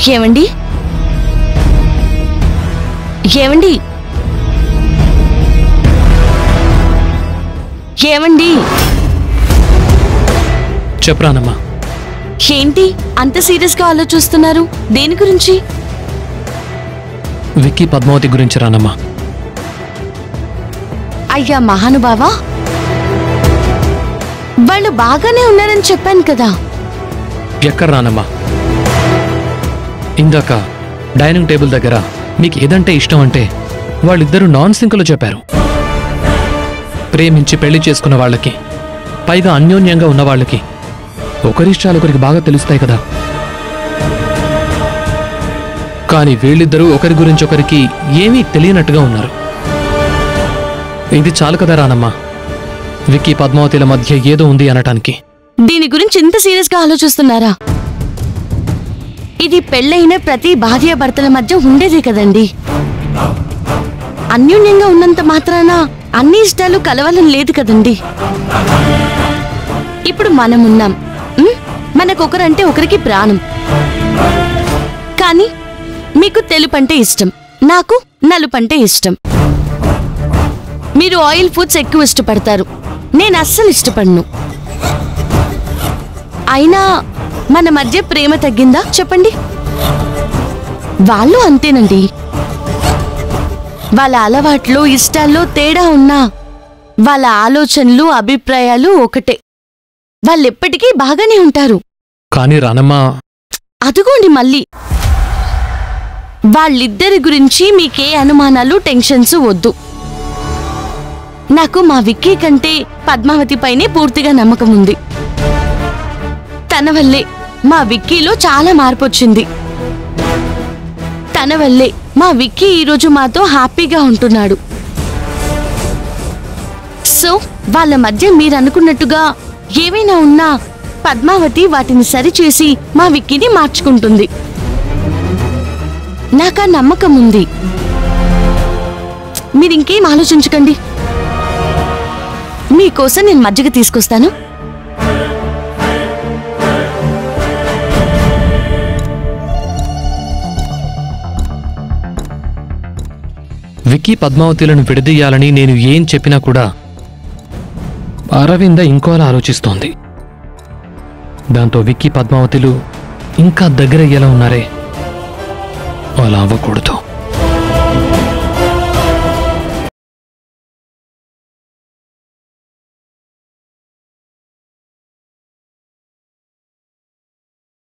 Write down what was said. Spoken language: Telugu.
ఏమండి ఏమండి ఏమండి చెప్పరానమ్మా ఏంటి అంత సీరియస్ గా ఆలోచిస్తున్నారు దేని గురించి విక్కీ పద్మావతి గురించి రానమ్మా అయ్యా మహానుభావా వాళ్ళు బాగానే ఉన్నారని చెప్పాను కదా ఎక్కడ రానమ్మా ఇందాక డైనింగ్ టేబుల్ దగ్గర మీకు ఏదంటే ఇష్టం అంటే వాళ్ళిద్దరూ నాన్ సింక్లో చెప్పారు ప్రేమించి పెళ్లి చేసుకున్న వాళ్ళకి పైగా అన్యోన్యంగా ఉన్న వాళ్ళకి ఒకరిష్టాలు ఒకరికి బాగా తెలుస్తాయి కదా కానీ వీళ్ళిద్దరూ ఒకరి గురించి ఒకరికి ఏమీ తెలియనట్టుగా ఉన్నారు ఇది చాలు కదా రానమ్మా విక్కీ పద్మావతిల మధ్య ఏదో ఉంది అనటానికి దీని గురించి ఇంత సీరియస్ గా ఆలోచిస్తున్నారా ఇది పెళ్ళైన ప్రతి భార్యాభర్తల మధ్య ఉండేదే కదండి అన్యోన్యంగా ఉన్నంత మాత్రాన అన్ని ఇష్టాలు కలవాలని లేదు కదండి ఇప్పుడు మనం ఉన్నాం ఉమ్, మనకొకరంటే ఒకరికి ప్రాణం కానీ మీకు తెలుపంటే ఇష్టం నాకు నలుపంటే ఇష్టం మీరు ఆయిల్ ఫుడ్స్ ఎక్కువ ఇష్టపడతారు నేను అస్సలు ఇష్టపడను అయినా మన మధ్య ప్రేమ తగ్గిందా చెప్పండి వాళ్ళు అంతేనండి వాళ్ళ అలవాట్లు ఇష్టాల్లో తేడా ఉన్నా వాళ్ళ ఆలోచనలు అభిప్రాయాలు ఒకటే వాళ్ళెప్పటికీ బాగానే ఉంటారు కానీ రానమ్మా అదుగోండి మళ్ళీ వాళ్ళిద్దరి గురించి మీకే అనుమానాలు టెన్షన్స్ వద్దు నాకు మా విక్కీ కంటే పద్మావతి పైనే పూర్తిగా నమ్మకం ఉంది తన వల్లే మా విక్కీలో చాలా మార్పు వచ్చింది తన వల్లే మా విక్కీ ఈరోజు మాతో హ్యాపీగా ఉంటున్నాడు సో వాళ్ళ మధ్య మీరు అనుకున్నట్టుగా ఏవైనా ఉన్నా పద్మావతి వాటిని సరిచేసి మా విక్కీని మార్చుకుంటుంది నాకు ఆ నమ్మకం ఉంది మీరు ఇంకేం ఆలోచించకండి మీకోసం నేను మజ్జిగ తీసుకొస్తాను విక్కీ పద్మావతిలను విడదీయాలని నేను ఏం చెప్పినా కూడా అరవింద ఇంకోలా ఆలోచిస్తోంది దాంతో విక్కీ పద్మావతిలు ఇంకా దగ్గరయ్యేలా ఉన్నారే అలా అవ్వకూడదు